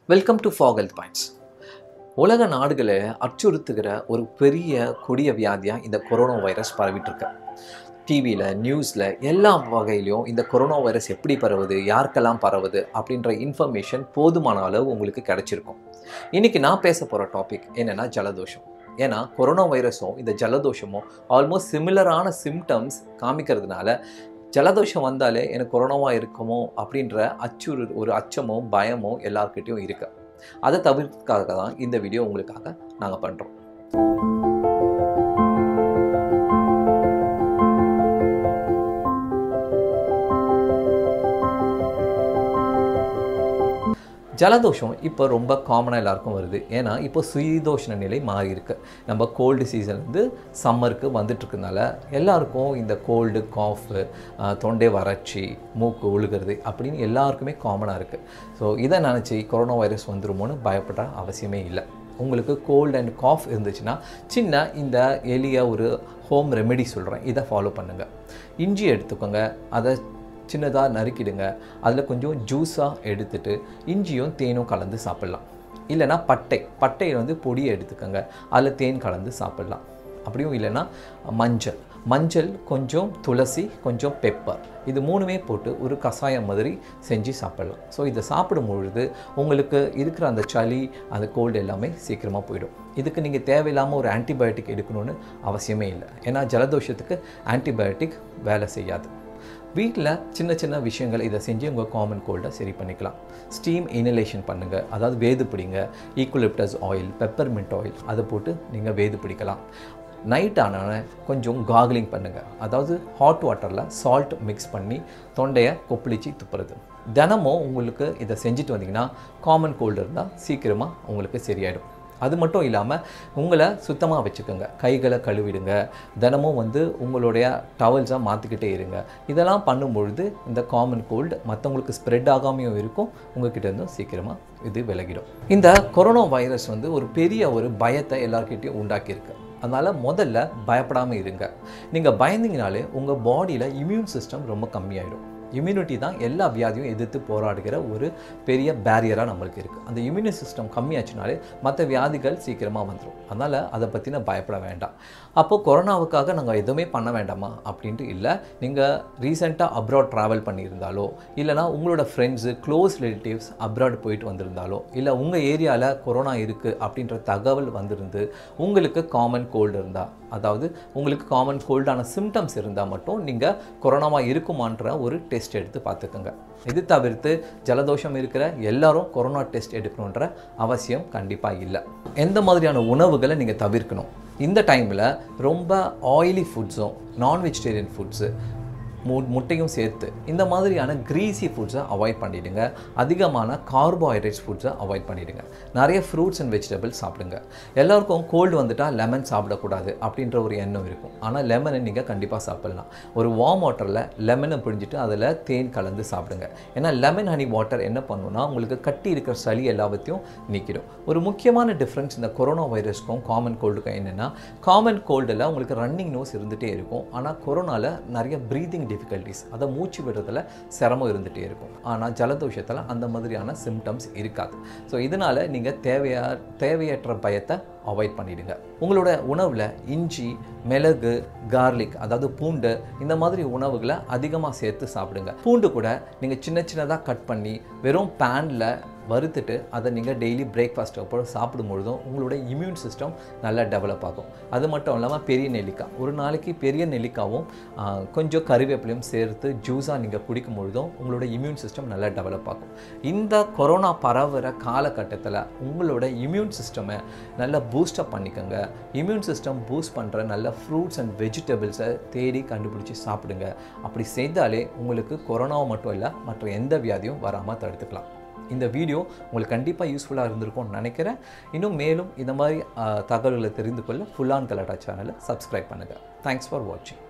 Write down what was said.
welcome to fog health points உலக நாடுகளை அச்சுறுத்துகிற ஒரு பெரிய கொடிய வியாதியாக இந்த கொரோனா வைரஸ் பரவிட்டு இருக்கு டிவியில் நியூஸில் எல்லா வகையிலையும் இந்த கொரோனா வைரஸ் எப்படி பரவுது யாருக்கெல்லாம் பரவுது அப்படின்ற இன்ஃபர்மேஷன் போதுமான அளவு உங்களுக்கு கிடைச்சிருக்கும் இன்றைக்கி நான் பேச போகிற டாபிக் என்னென்னா ஜலதோஷம் ஏன்னா கொரோனா வைரஸும் இந்த ஜலதோஷமும் ஆல்மோஸ்ட் சிமிலரான சிம்டம்ஸ் காமிக்கிறதுனால ஜலதோஷம் வந்தாலே எனக்கு கொரோனாவாக இருக்குமோ அப்படின்ற அச்சுறு ஒரு அச்சமும் பயமும் எல்லாருக்கிட்டையும் இருக்கு அதை தவிர்க்காக தான் இந்த வீடியோ உங்களுக்காக நாங்கள் பண்ணுறோம் ஜலதோஷம் இப்போ ரொம்ப காமனாக எல்லாருக்கும் வருது ஏன்னா இப்போ சுயதோஷண நிலை மாறி இருக்கு நம்ம கோல்டு சீசன் வந்து சம்மருக்கு வந்துட்டுருக்கனால எல்லாருக்கும் இந்த கோல்டு காஃபு தொண்டை வறட்சி மூக்கு ஒழுகிறது அப்படின்னு எல்லாருக்குமே காமனாக இருக்குது ஸோ இதை நினச்சி கொரோனா வைரஸ் வந்துருமோன்னு பயப்பட அவசியமே இல்லை உங்களுக்கு கோல்டு அண்ட் காஃப் இருந்துச்சுன்னா சின்ன இந்த எளிய ஒரு ஹோம் ரெமெடி சொல்கிறேன் இதை ஃபாலோ பண்ணுங்கள் இஞ்சி எடுத்துக்கோங்க அதை சின்னதாக நறுக்கிடுங்க அதில் கொஞ்சம் ஜூஸாக எடுத்துட்டு இஞ்சியும் தேனும் கலந்து சாப்பிட்லாம் இல்லைனா பட்டை பட்டையை வந்து பொடியை எடுத்துக்கோங்க அதில் தேன் கலந்து சாப்பிட்லாம் அப்படியும் இல்லைன்னா மஞ்சள் மஞ்சள் கொஞ்சம் துளசி கொஞ்சம் பெப்பர் இது மூணுமே போட்டு ஒரு கஷாயம் மாதிரி செஞ்சு சாப்பிட்லாம் ஸோ இதை சாப்பிடும் பொழுது உங்களுக்கு இருக்கிற அந்த சளி அந்த கோல்டு எல்லாமே சீக்கிரமாக போயிடும் இதுக்கு நீங்கள் தேவையில்லாமல் ஒரு ஆன்டிபயோட்டிக் எடுக்கணும்னு அவசியமே இல்லை ஏன்னா ஜலதோஷத்துக்கு ஆன்டிபயோட்டிக் வேலை செய்யாது வீட்டில் சின்ன சின்ன விஷயங்கள் இதை செஞ்சு உங்கள் காமன் கோல்டை சரி பண்ணிக்கலாம் ஸ்டீம் இனலேஷன் பண்ணுங்கள் அதாவது வேது பிடிங்க ஈக்குலிப்டஸ் ஆயில் பெப்பர்மின்ட் ஆயில் அதை போட்டு நீங்கள் வேது பிடிக்கலாம் நைட் ஆனோடனே கொஞ்சம் கார்கிலிங் பண்ணுங்கள் அதாவது ஹாட் வாட்டரில் சால்ட் மிக்ஸ் பண்ணி தொண்டையை கொப்பளிச்சு துப்புறது தினமும் உங்களுக்கு இதை செஞ்சுட்டு வந்தீங்கன்னா காமன் கோல்டு இருந்தால் சீக்கிரமாக உங்களுக்கு சரியாயிடும் அது மட்டும் இல்லாமல் உங்களை சுத்தமாக வச்சுக்கோங்க கைகளை கழுவிடுங்க தினமும் வந்து உங்களுடைய டவல்ஸாக மாற்றிக்கிட்டே இருங்க இதெல்லாம் பண்ணும்பொழுது இந்த காமன் கோல்டு மற்றவங்களுக்கு ஸ்ப்ரெட் ஆகாமையும் இருக்கும் உங்ககிட்ட இருந்தும் சீக்கிரமாக இது விலகிடும் இந்த கொரோனா வைரஸ் வந்து ஒரு பெரிய ஒரு பயத்தை எல்லார்கிட்டையும் உண்டாக்கியிருக்கு அதனால் முதல்ல பயப்படாமல் இருங்க நீங்கள் பயந்தீங்கனாலே உங்கள் பாடியில் இம்யூன் சிஸ்டம் ரொம்ப கம்மியாயிடும் இம்யூனிட்டி தான் எல்லா வியாதியும் எதிர்த்து போராடுகிற ஒரு பெரிய பேரியராக நம்மளுக்கு இருக்குது அந்த இம்யூனி சிஸ்டம் கம்மியாச்சுனாலே மற்ற வியாதிகள் சீக்கிரமாக வந்துடும் அதனால் அதை பற்றின பயப்பட வேண்டாம் அப்போது கொரோனாவுக்காக நாங்கள் எதுவுமே பண்ண வேண்டாமா அப்படின்ட்டு இல்லை நீங்கள் ரீசெண்டாக அப்ராட் ட்ராவல் பண்ணியிருந்தாலோ இல்லைனா உங்களோட ஃப்ரெண்ட்ஸு க்ளோஸ் ரிலேட்டிவ்ஸ் அப்ராட் போயிட்டு வந்திருந்தாலோ இல்லை உங்கள் ஏரியாவில் கொரோனா இருக்குது அப்படின்ற தகவல் வந்திருந்து உங்களுக்கு காமன் கோல்டு இருந்தால் அதாவது உங்களுக்கு காமன் கோல்டான சிம்டம்ஸ் இருந்தால் மட்டும் நீங்கள் கொரோனாவாக இருக்குமான்ற ஒரு டெஸ்ட் எடுத்து பார்த்துக்கோங்க இது தவிர்த்து ஜலதோஷம் இருக்கிற எல்லாரும் கொரோனா டெஸ்ட் எடுக்கணுன்ற அவசியம் கண்டிப்பாக இல்லை எந்த மாதிரியான உணவுகளை நீங்கள் தவிர்க்கணும் இந்த டைமில் ரொம்ப ஆயிலி ஃபுட்ஸும் நான் வெஜிடேரியன் ஃபுட்ஸு மு முட்டையும் சேர்த்து இந்த மாதிரியான க்ரீசி ஃபுட்ஸை அவாய்ட் பண்ணிவிடுங்க அதிகமான கார்போஹைட்ரேட்ஸ் ஃபுட்ஸை அவாய்ட் பண்ணிவிடுங்க நிறைய ஃப்ரூட்ஸ் அண்ட் வெஜிடபிள்ஸ் சாப்பிடுங்க எல்லாருக்கும் கோல்டு வந்துட்டால் லெமன் சாப்பிடக்கூடாது அப்படின்ற ஒரு எண்ணம் இருக்கும் ஆனால் லெமனை நீங்கள் கண்டிப்பாக சாப்பிட்லாம் ஒரு வார்ம் வாட்டரில் லெமனை பிழிஞ்சிட்டு அதில் தேன் கலந்து சாப்பிடுங்க ஏன்னா லெமன் ஹனி வாட்டர் என்ன பண்ணுன்னா உங்களுக்கு கட்டி இருக்கிற சளி எல்லாத்தையும் நீக்கிடும் ஒரு முக்கியமான டிஃப்ரென்ஸ் இந்த கொரோனா வைரஸ்க்கும் காமன் கோல்டுக்கும் என்னென்னா காமன் கோல்டில் உங்களுக்கு ரன்னிங் நோஸ் இருந்துகிட்டே இருக்கும் ஆனால் கொரோனாவில் நிறைய ப்ரீதிங் டிஃபிகல்ட்டிஸ் அதை மூச்சு விடுறதுல சிரமம் இருந்துகிட்டே இருக்கும் ஆனால் ஜலதோஷத்தில் அந்த மாதிரியான சிம்டம்ஸ் இருக்காது ஸோ இதனால் நீங்கள் தேவையா தேவையற்ற பயத்தை அவாய்ட் பண்ணிவிடுங்க உங்களோட உணவில் இஞ்சி மிளகு கார்லிக் அதாவது பூண்டு இந்த மாதிரி உணவுகளை அதிகமாக சேர்த்து சாப்பிடுங்க பூண்டு கூட நீங்கள் சின்ன சின்னதாக கட் பண்ணி வெறும் பேனில் வறுத்துட்டு அதை நீங்கள் டெய்லி பிரேக்ஃபாஸ்ட் அப்புறம் சாப்பிடும் பொழுதும் உங்களோட இம்யூன் சிஸ்டம் நல்லா டெவலப் ஆகும் அது மட்டும் இல்லாமல் பெரிய நெல்லிக்காய் ஒரு நாளைக்கு பெரிய நெல்லிக்காவும் கொஞ்சம் கறிவேப்பிலையும் சேர்த்து ஜூஸாக நீங்கள் குடிக்கும் பொழுதும் உங்களோட இம்யூன் சிஸ்டம் நல்லா டெவலப் ஆகும் இந்த கொரோனா பரவுகிற காலகட்டத்தில் உங்களோட இம்யூன் சிஸ்டமை நல்லா பூஸ்டப் பண்ணிக்கோங்க இம்யூன் சிஸ்டம் பூஸ்ட் பண்ணுற நல்ல ஃப்ரூட்ஸ் அண்ட் வெஜிடபிள்ஸை தேடி கண்டுபிடிச்சி சாப்பிடுங்க அப்படி செய்தாலே உங்களுக்கு கொரோனாவை மட்டும் இல்லை மற்ற எந்த வியாதியும் வராமல் தடுத்துக்கலாம் இந்த வீடியோ உங்களுக்கு கண்டிப்பாக யூஸ்ஃபுல்லாக இருந்திருக்கும்னு நினைக்கிறேன் இன்னும் மேலும் இந்த மாதிரி தகவல்களை தெரிந்து கொள்ள ஃபுல் ஆன் கலட்டா சேனலை சப்ஸ்கிரைப் பண்ணுங்கள் தேங்க்ஸ் ஃபார் வாட்சிங்